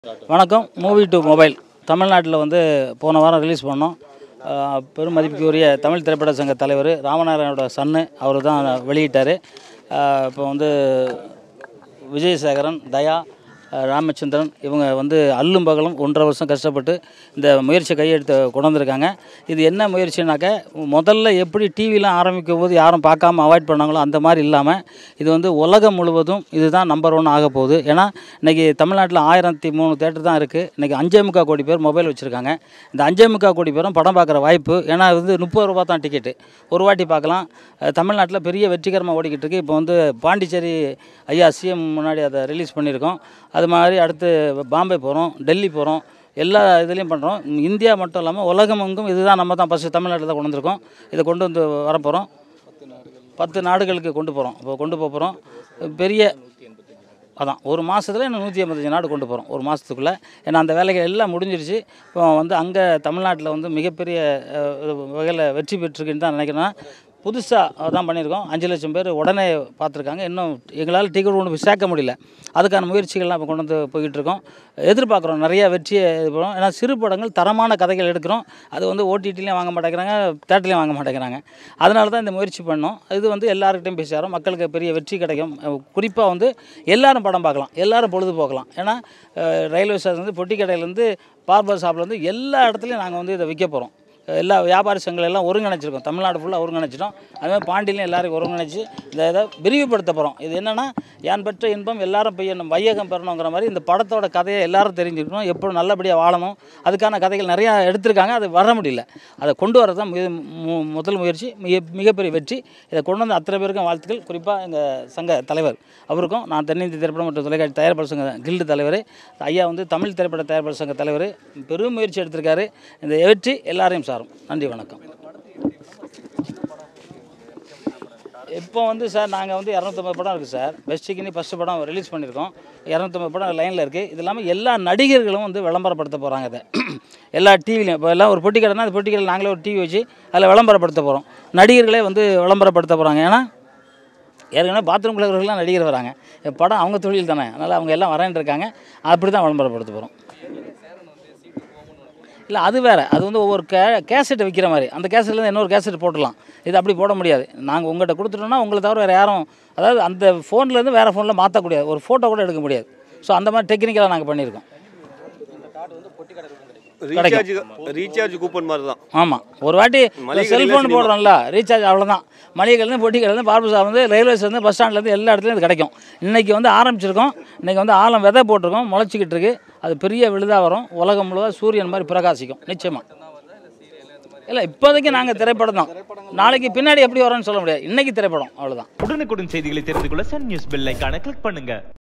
வணக்கம் movie to mobile தமிழ்நாட்டில் வந்து போன வாரம் ரிலீஸ் பண்ணோம் ஆஹ் பெரும் மதிப்புக்குரிய தமிழ் திரைப்பட சங்க தலைவர் ராமநாராயணோட சன்னு அவர் தான் வெளியிட்டார் இப்போ வந்து விஜயசேகரன் தயா ஆஹ் ராமச்சந்திரன் இவங்க வந்து அல்லும் பகலும் ஒன்றரை வருஷம் கஷ்டப்பட்டு இந்த முயற்சியை கையெடுத்து கொண்டு வந்திருக்காங்க இது என்ன முயற்சினாக்க முதல்ல எப்படி டிவிலாம் ஆரம்பிக்கும் போது யாரும் பார்க்காம அவாய்ட் பண்ணாங்களோ அந்த மாதிரி இல்லாமல் இது வந்து உலகம் முழுவதும் இதுதான் நம்பர் ஒன் ஆக போகுது ஏன்னா இன்றைக்கி தமிழ்நாட்டில் ஆயிரத்தி மூணு தேட்டர் தான் இருக்குது இன்றைக்கி அஞ்சே முக்கால் கோடி பேர் மொபைல் வச்சுருக்காங்க இந்த அஞ்சே முக்கால் கோடி பேரும் படம் பார்க்குற வாய்ப்பு ஏன்னா இது வந்து முப்பது ரூபா தான் டிக்கெட்டு ஒரு வாட்டி பார்க்கலாம் அஹ் தமிழ்நாட்டில் பெரிய வெற்றிகரமாக ஓடிக்கிட்டு இருக்கு இப்போ வந்து பாண்டிச்சேரி ஐயா சிஎம் முன்னாடி அதை ரிலீஸ் பண்ணியிருக்கோம் அது மாதிரி அடுத்து பாம்பே போகிறோம் டெல்லி போகிறோம் எல்லா இதுலேயும் பண்ணுறோம் இந்தியா மட்டும் இல்லாமல் உலகமெங்கும் இதுதான் நம்ம தான் ஃபஸ்ட்டு தமிழ்நாட்டில் தான் கொண்டு வந்திருக்கோம் இதை கொண்டு வந்து வரப்போகிறோம் பத்து நாடுகளுக்கு கொண்டு போகிறோம் இப்போ கொண்டு போக போகிறோம் பெரிய அதான் ஒரு மாதத்தில் இன்னும் நூற்றி ஐம்பத்தஞ்சு நாடு கொண்டு போகிறோம் ஒரு மாதத்துக்குள்ளே ஏன்னா அந்த வேலைகள் எல்லாம் முடிஞ்சிருச்சு இப்போ வந்து அங்கே தமிழ்நாட்டில் வந்து மிகப்பெரிய அஹ், வகையில் வெற்றி பெற்றிருக்குன்னு தான் நினைக்கிறேன் புதுசாக தான் பண்ணியிருக்கோம் அஞ்சு லட்சம் பேர் உடனே பார்த்துருக்காங்க இன்னும் எங்களால் டிக்கெட் கொண்டு போய் சேர்க்க முடியல அதுக்கான முயற்சிகள்லாம் இப்போ கொண்டு வந்து போய்கிட்டு இருக்கோம் எதிர்பார்க்குறோம் நிறைய வெற்றியை இது பண்ணுறோம் ஏன்னா சிறு படங்கள் தரமான கதைகள் எடுக்கிறோம் அது வந்து ஓடிடிலையும் வாங்க மாட்டேங்கிறாங்க தேட்டர்லையும் வாங்க மாட்டேங்கிறாங்க அதனால தான் இந்த முயற்சி பண்ணோம் இது வந்து எல்லாருக்கிட்டையும் போய் சேரும் மக்களுக்கு பெரிய வெற்றி கிடைக்கும் குறிப்பாக வந்து எல்லாரும் படம் பார்க்கலாம் எல்லாரும் பொழுது போக்கலாம் ஏன்னா அஹ், ரயில்வே ஸ்டேஷன்லேருந்து பொட்டி கடையிலேருந்து பார்பர் ஷாப்லேருந்து எல்லா இடத்துலையும் நாங்கள் வந்து இதை விற்க போகிறோம் எல்லா வியாபார சங்கங்கள் எல்லாம் ஒருங்கிணைச்சிருக்கோம் தமிழ்நாடு ஃபுல்லாக ஒருங்கிணைச்சிட்டோம் அதுமாதிரி பாண்டியிலையும் எல்லாரையும் ஒருங்கிணைச்சு இந்த இதை விரிவுபடுத்த போகிறோம் இது என்னென்னா யான் பெற்ற இன்பம் எல்லாரும் பெய்யணும் வையகம் பெறணுங்கிற மாதிரி இந்த படத்தோட கதையை எல்லாரும் தெரிஞ்சுக்கணும் எப்படி நல்லபடியாக வாழணும் அதுக்கான கதைகள் நிறையா எடுத்திருக்காங்க அது வர முடியல அதை கொண்டு வரது தான் மிக மு- முதல் முயற்சி மிக மிகப்பெரிய வெற்றி இதை கொண்டு வந்து அத்தனை பேருக்கும் வாழ்த்துக்கள் குறிப்பாக எங்கள் சங்க தலைவர் அவருக்கும் நான் தென்னிந்திய திரைப்படம் மற்றும் தொலைக்காட்சி தயாரிப்பாளர் சங்க கில்டு தலைவர் ஐயா வந்து தமிழ் திரைப்பட தயாரிப்பாளர் சங்க தலைவர் பெரும் முயற்சி எடுத்திருக்காரு இந்த வெற்றி எல்லாரையும் சாரும் நன்றி வணக்கம் இப்போ வந்து சார் நாங்கள் வந்து இரநூத்தம்பது படம் இருக்குது சார் பெஸ்ட்டுக்குன்னு ஃபஸ்ட்டு படம் ரிலீஸ் பண்ணியிருக்கோம் இரநூத்தம்பது படம் லைனில் இருக்குது இது இல்லாமல் எல்லா நடிகர்களும் வந்து விளம்பரப்படுத்த போகிறாங்க இதை எல்லா டிவிலையும் இப்போ எல்லாம் ஒரு பொட்டி கடைனா அந்த பொட்டி கடையில் நாங்களே ஒரு டிவி வச்சு அதில் விளம்பரப்படுத்த போகிறோம் நடிகர்களே வந்து விளம்பரப்படுத்த போகிறாங்க ஏன்னா ஏற்கனவே பாத்ரூம் கலவர்கள்லாம் நடிகர் வராங்க இப்ப படம் அவங்க தொழில் தானே அதனால் அவங்க எல்லாம் வரேன் இருக்காங்க அப்படி தான் விளம்பரப்படுத்த போகிறோம் இல்லை அது வேறு அது வந்து ஒவ்வொரு கே கேசட்டை விற்கிற மாதிரி அந்த கேசட்லேருந்து இன்னொரு கேசட் போட்டுடலாம் இது அப்படி போட முடியாது நாங்கள் உங்கள்கிட்ட கொடுத்துட்டோம்னா உங்களை தவிர வேறு யாரும் அதாவது அந்த ஃபோன்லேருந்து வேறு ஃபோனில் மாற்றக்கூடாது ஒரு ஃபோட்டோ கூட எடுக்க முடியாது ஸோ அந்த மாதிரி டெக்னிக்கலாக நாங்கள் பண்ணியிருக்கோம் ரீசார்ஜ் ரீசார்ஜ் கூப்பன் மாதிரி தான் ஆமாம் ஒரு வாட்டி மளிகை செல்ஃபோன் கடையில போடுறோம்ல ரீசார்ஜ் அவ்வளோதான் மளிகை கடையிலேருந்து பொட்டி கடையிலேருந்து பார்பர் ஷாப் வந்து ரயில்வே ஸ்டேஷன் பஸ் ஸ்டாண்ட்லேருந்து எல்லா இடத்துலையும் இது கிடைக்கும் இன்றைக்கி வந்து ஆரம்பிச்சிருக்கோம் இன்றைக்கி வந்து ஆழம் விதை போட்டிருக்கோம் முளைச்சிக்கிட்டு இருக்கு அது பெரிய விழுதாக வரும் உலகம் முழுவதும் சூரியன் மாதிரி பிரகாசிக்கும் நிச்சயமாக இல்லை இப்போதைக்கு நாங்கள் திரைப்படம் தான் நாளைக்கு பின்னாடி எப்படி வரோன்னு சொல்ல முடியாது இன்றைக்கி திரைப்படம் அவ்வளோதான் உடனுக்குடன் செய்திகளை தெரிந்து கொள்ள சன் நியூஸ் பெல் ஐகானை கிளிக் பண்ணுங்க